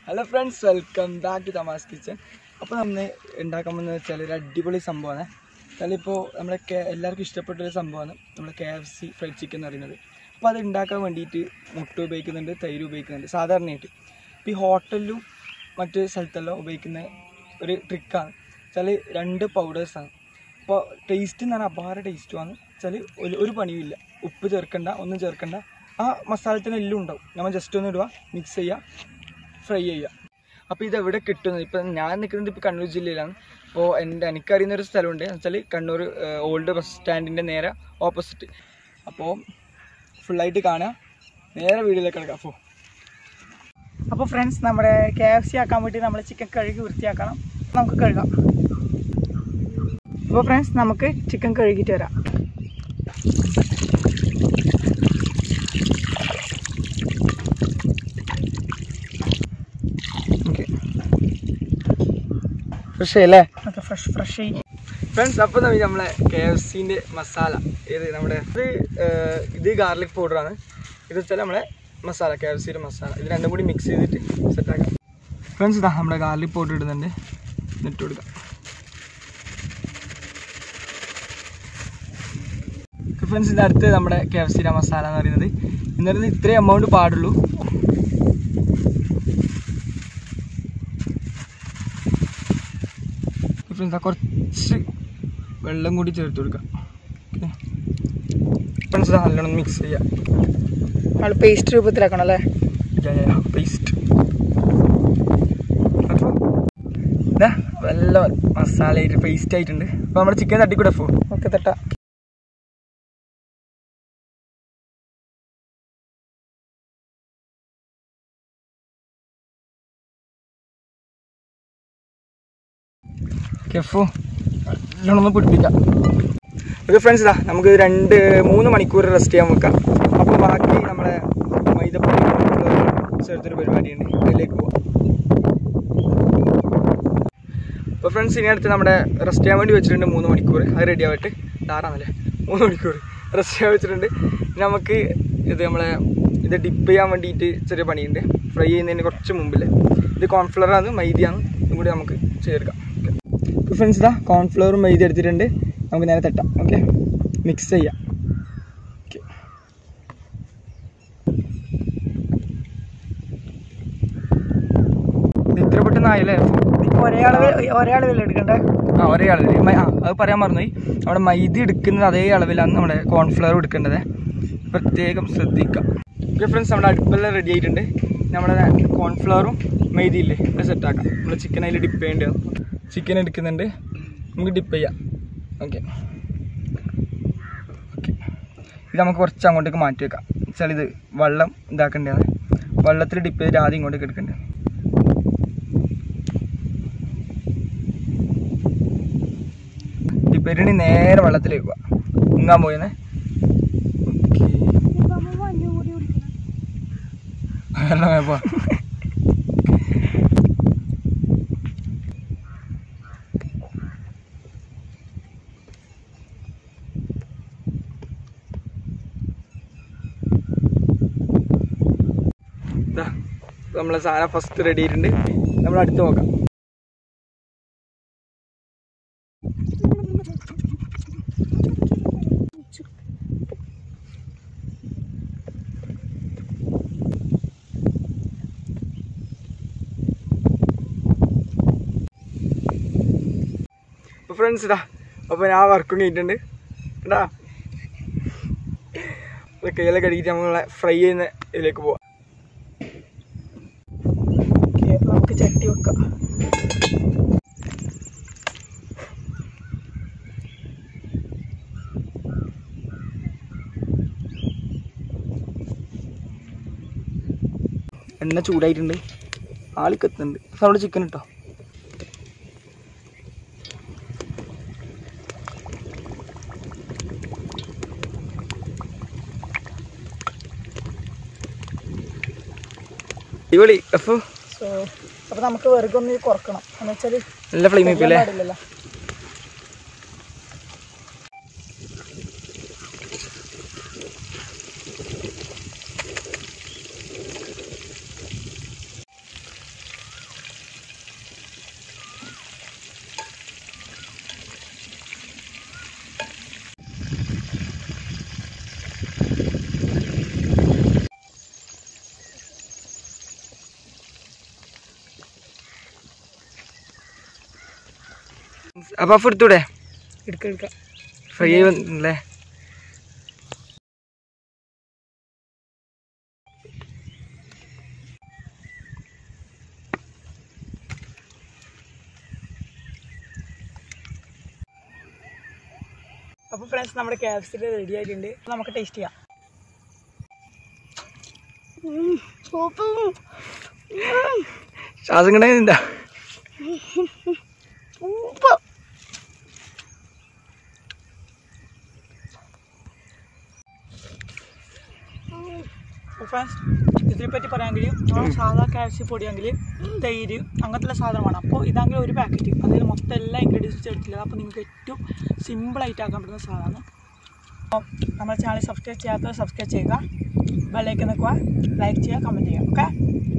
hello friends welcome back to Thama's kitchen അപ്പോൾ നമ്മൾ ഉണ്ടാക്കാൻ പോകുന്നത് വെച്ചാൽ ഒരു അടിപൊളി സംഭവമാണ് എന്നാലും ഇപ്പോൾ നമ്മളെ കെ എല്ലാവർക്കും ഇഷ്ടപ്പെട്ട ഒരു സംഭവമാണ് നമ്മുടെ K F C fried chicken എന്ന് പറയുന്നത് അപ്പോൾ അത് ഉണ്ടാക്കാൻ വേണ്ടിയിട്ട് മുട്ട ഉപയോഗിക്കുന്നുണ്ട് തൈര് ഉപയോഗിക്കുന്നുണ്ട് സാധാരണയായിട്ട് ഇപ്പോൾ ഈ ഹോട്ടലിലും മറ്റ് സ്ഥലത്തെല്ലാം ഉപയോഗിക്കുന്ന ഒരു ട്രിക്കാണ് വെച്ചാൽ രണ്ട് പൗഡേഴ്സാണ് അപ്പോൾ ടേസ്റ്റ് എന്ന് പറഞ്ഞാൽ അപാര ടേസ്റ്റുമാണ് വെച്ചാൽ ഒരു ഒരു പണിയുമില്ല ഉപ്പ് ചേർക്കണ്ട ഒന്നും ചേർക്കണ്ട ആ മസാലത്തിന് എല്ലാം ഉണ്ടാവും നമ്മൾ ജസ്റ്റ് ഒന്ന് ഇടുക മിക്സ് ചെയ്യുക ഫ്രൈ ചെയ്യുക അപ്പോൾ ഇത് എവിടെ കിട്ടുന്നത് ഇപ്പം ഞാൻ നിൽക്കുന്നത് ഇപ്പോൾ കണ്ണൂർ ജില്ലയിലാണ് അപ്പോൾ എൻ്റെ എനിക്കറിയുന്ന ഒരു സ്ഥലമുണ്ട് എന്ന് വെച്ചാൽ കണ്ണൂർ ഓൾഡ് ബസ് സ്റ്റാൻഡിൻ്റെ നേരെ ഓപ്പോസിറ്റ് അപ്പോൾ ഫുള്ളായിട്ട് കാണുക നേരെ വീഡിയോയിലേക്ക് കിടക്കാം അപ്പോൾ അപ്പോൾ ഫ്രണ്ട്സ് നമ്മുടെ കെ എഫ് സി ആക്കാൻ വേണ്ടി നമ്മൾ ചിക്കൻ കഴുകി വൃത്തിയാക്കണം നമുക്ക് കഴുകാം അപ്പോൾ ഫ്രണ്ട്സ് നമുക്ക് ചിക്കൻ കഴുകിയിട്ട് വരാം ഓക്കെ ഫ്രഷ് അല്ലേ ഓക്കെ ഫ്രഷ് ഫ്രഷ് ചെയ്യും ഫ്രണ്ട്സ് അപ്പോൾ നമ്മൾ നമ്മളെ കെ എഫ് സിൻ്റെ മസാല ഏത് നമ്മുടെ ഇത് ഏഹ്, ഇത് ഗാർലിക് പൗഡറാണ് ഇത് വെച്ചാൽ നമ്മളെ മസാല കെ എഫ് സിയുടെ മസാല ഇത് രണ്ടും കൂടി മിക്സ് ചെയ്തിട്ട് സെറ്റാക്കാം ഫ്രണ്ട്സ് ഇതാ നമ്മുടെ ഗാർലിക് പൗഡർ ഇടുന്നുണ്ട് എന്നിട്ട് കൊടുക്കാം ഫ്രണ്ട്സ് ഇത് അടുത്ത് നമ്മുടെ കെ എഫ് സിയുടെ മസാല എന്ന് പറയുന്നത് എന്നിട്ട് ഇത്രയും എമൗണ്ട് പാടുള്ളൂ ഫ്രണ്ട്സ് കുറച്ച് വെള്ളം കൂടി ചേർത്ത് കൊടുക്കാം ഓക്കെ ഫ്രണ്ട്സ് നല്ലോണം മിക്സ് ചെയ്യാം നമ്മൾ പേസ്റ്റ് രൂപത്തിലാക്കണം അല്ലേ പേസ്റ്റ് അപ്പോൾ ഇതാ നല്ല മസാലയായിട്ട് പേസ്റ്റ് ആയിട്ടുണ്ട് അപ്പോൾ നമ്മുടെ ചിക്കൻ തട്ടിക്കൂടെ ഫോ ഓക്കെ തട്ട കെഫു നല്ലോണം ഒന്ന് പിടിപ്പിക്കാം ഓക്കെ ഫ്രണ്ട്സ് ഇതാ നമുക്ക് രണ്ട് മൂന്ന് മണിക്കൂർ റെസ്റ്റ് ചെയ്യാൻ വെക്കാം അപ്പോൾ ബാക്കി നമ്മുടെ മൈദപ്പൊടി ചേർത്തൊരു പരിപാടിയുണ്ട് അതിലേക്ക് പോവാം അപ്പോൾ ഫ്രണ്ട്സ് ഇനി അടുത്ത് നമ്മുടെ റെസ്റ്റ് ചെയ്യാൻ വേണ്ടി വെച്ചിട്ടുണ്ട് മൂന്ന് മണിക്കൂർ അത് റെഡി ആവട്ടെ ധാരാണല്ലേ മൂന്ന് മണിക്കൂർ റെസ്റ്റ് ചെയ്യാൻ വെച്ചിട്ടുണ്ട് ഇനി നമുക്ക് ഇത് നമ്മളെ ഇത് ഡിപ്പ് ചെയ്യാൻ വേണ്ടിയിട്ട് ചെറിയ പണിയുണ്ട് ഫ്രൈ ചെയ്യുന്നതിന് കുറച്ച് മുമ്പിൽ ഇത് കോൺഫ്ലവറാണ് മൈദയാണ് ഇതും കൂടി നമുക്ക് ചേർക്കാം ഓക്കെ ഫ്രണ്ട്സ് ഇതാ കോൺഫ്ലവറും മൈദ എടുത്തിട്ടുണ്ട് നമുക്ക് നേരെ തട്ടാം ഓക്കെ മിക്സ് ചെയ്യാം ഓക്കെ ഇത് ഇത്ര പെട്ടെന്ന് ആയല്ലേ ഒരേ അളവിൽ ഒരേ അളവിൽ എടുക്കണ്ടേ ആ ഒരേ അളവിൽ മൈ- ആ അത് പറയാൻ മറന്നുപോയി നമ്മുടെ മൈദ എടുക്കുന്നത് അതേ അളവിലാണ് നമ്മുടെ കോൺഫ്ലവർ എടുക്കേണ്ടത് പ്രത്യേകം ശ്രദ്ധിക്കുക ഓക്കെ ഫ്രണ്ട്സ് നമ്മുടെ അടുപ്പെല്ലാം റെഡി ആയിട്ടുണ്ട് നമ്മുടെ കോൺഫ്ലവറും മൈദയില്ലേ അത് സെറ്റാക്കാം നമ്മൾ ചിക്കൻ അതിൽ ഡിപ്പ് ചെയ്യേണ്ടത് ചിക്കൻ എടുക്കുന്നുണ്ട് നമുക്ക് ഡിപ്പ് ചെയ്യാം ഓക്കെ ഓക്കെ ഇത് നമുക്ക് കുറച്ച് അങ്ങോട്ടേക്ക് മാറ്റി വെക്കാം വെച്ചാൽ ഇത് വെള്ളം ഇതാക്കേണ്ടതാണ് വെള്ളത്തിൽ ഡിപ്പ് ചെയ്തിട്ട് ആദ്യം ഇങ്ങോട്ടേക്ക് എടുക്കേണ്ടത് ഡിപ്പേരിണി നേരെ വെള്ളത്തിലേക്ക് പോവാം മുങ്ങാൻ പോയെന്നെ പോവാ ദാ, നമ്മളെ സാധനം ഫസ്റ്റ് റെഡി ആയിട്ടുണ്ട് നമ്മൾ അടുത്ത് നോക്കാം അപ്പോൾ ഫ്രണ്ട്സ് ഇതാ അപ്പോൾ ഞാൻ വർക്കും കഴിഞ്ഞിട്ടുണ്ട് കേട്ടാ കയ്യെല്ലാം കഴുകിയിട്ട് നമ്മളെ ഫ്രൈ ചെയ്യുന്ന ഇതിലേക്ക് പോവാം ഓക്കെ നമുക്ക് ചട്ടി വെക്കാം എണ്ണ ചൂടായിട്ടുണ്ട് ആളി കത്തുന്നുണ്ട് അപ്പോൾ അവിടെ ചിക്കൻ ഇട്ടോ അടിപൊളി അപ്പോൾ സോ അപ്പോൾ നമുക്ക് വെറുകൊന്ന് കുറക്കണം എന്ന് വെച്ചാൽ നല്ല ഫ്ലെയിം വെക്കും അല്ലേ പാടില്ലല്ലോ അപ്പോൾ അഫ് എടുത്തൂടെ എടുക്കാം എടുക്കാം ഫ്രീ ആയി വന്നില്ലേ അപ്പോൾ ഫ്രണ്ട്സ് നമ്മുടെ കെ എഫ് സിയിൽ റെഡി ആയിട്ടുണ്ട് അപ്പോൾ നമുക്ക് ടേസ്റ്റ് ചെയ്യാം ശ്വാസം കിട്ടാ ഫ്രണ്ട്സ് ഇതിനെപ്പറ്റി പറയാമെങ്കിൽ നമ്മൾ സാധാ കാൽസ്യം പൊടിയാണെങ്കിൽ തൈര് അങ്ങനത്തെ സാധനമാണ് അപ്പോൾ ഇതാണെങ്കിൽ ഒരു പാക്കറ്റ് അതിൽ മൊത്തം എല്ലാ ഇൻഗ്രീഡിയൻസും ചേർത്തില്ല അപ്പോൾ നിങ്ങൾക്ക് ഏറ്റവും സിമ്പിളായിട്ട് ആക്കാൻ പറ്റുന്ന സാധനമാണ് അപ്പോൾ നമ്മുടെ ചാനൽ സബ്സ്ക്രൈബ് ചെയ്യാത്തവർ സബ്സ്ക്രൈബ് ചെയ്യുക ബെല്ലൈക്കൻ നിൽക്കുക ലൈക്ക് ചെയ്യുക കമൻറ്റ് ചെയ്യുക ഓക്കെ